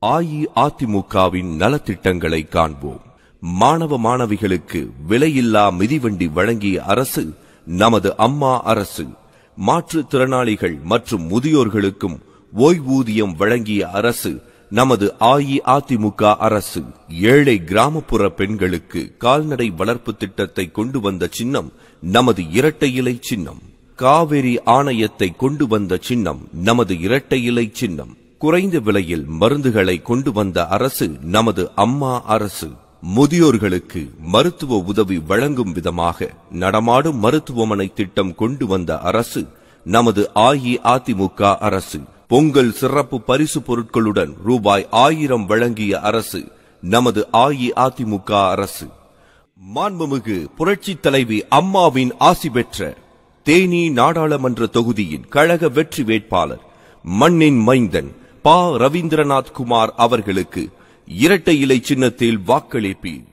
அஇஅதிமுகவின் நலத்திட்டங்களை காண்போம் மாணவ மாணவிகளுக்கு விலையில்லா மிதிவண்டி வழங்கிய அரசு நமது அம்மா அரசு மாற்றுத்திறனாளிகள் மற்றும் முதியோர்களுக்கும் ஓய்வூதியம் வழங்கிய அரசு நமது அஇஅதிமுக அரசு ஏழை கிராமப்புற பெண்களுக்கு கால்நடை வளர்ப்பு திட்டத்தை கொண்டு வந்த சின்னம் நமது இரட்டை இலை சின்னம் காவிரி ஆணையத்தை கொண்டு வந்த சின்னம் நமது இரட்டை இலை சின்னம் குறைந்த விலையில் மருந்துகளை கொண்டு வந்த அரசு நமது அம்மா அரசு முதியோர்களுக்கு மருத்துவ உதவி வழங்கும் விதமாக நடமாடும் மருத்துவமனை திட்டம் கொண்டு வந்த அரசு நமது அஇஅதிமுக அரசு பொங்கல் சிறப்பு பரிசு பொருட்களுடன் ரூபாய் ஆயிரம் வழங்கிய அரசு நமது அஇஅதிமுக அரசு மாண்புமிகு புரட்சி தலைவி அம்மாவின் ஆசி பெற்ற தேனி நாடாளுமன்ற தொகுதியின் கழக வெற்றி வேட்பாளர் மண்ணின் மைந்தன் பா ரவீந்திரநாத் குமார் அவர்களுக்கு இரட்டை இலை சின்னத்தில் வாக்களிப்பீர்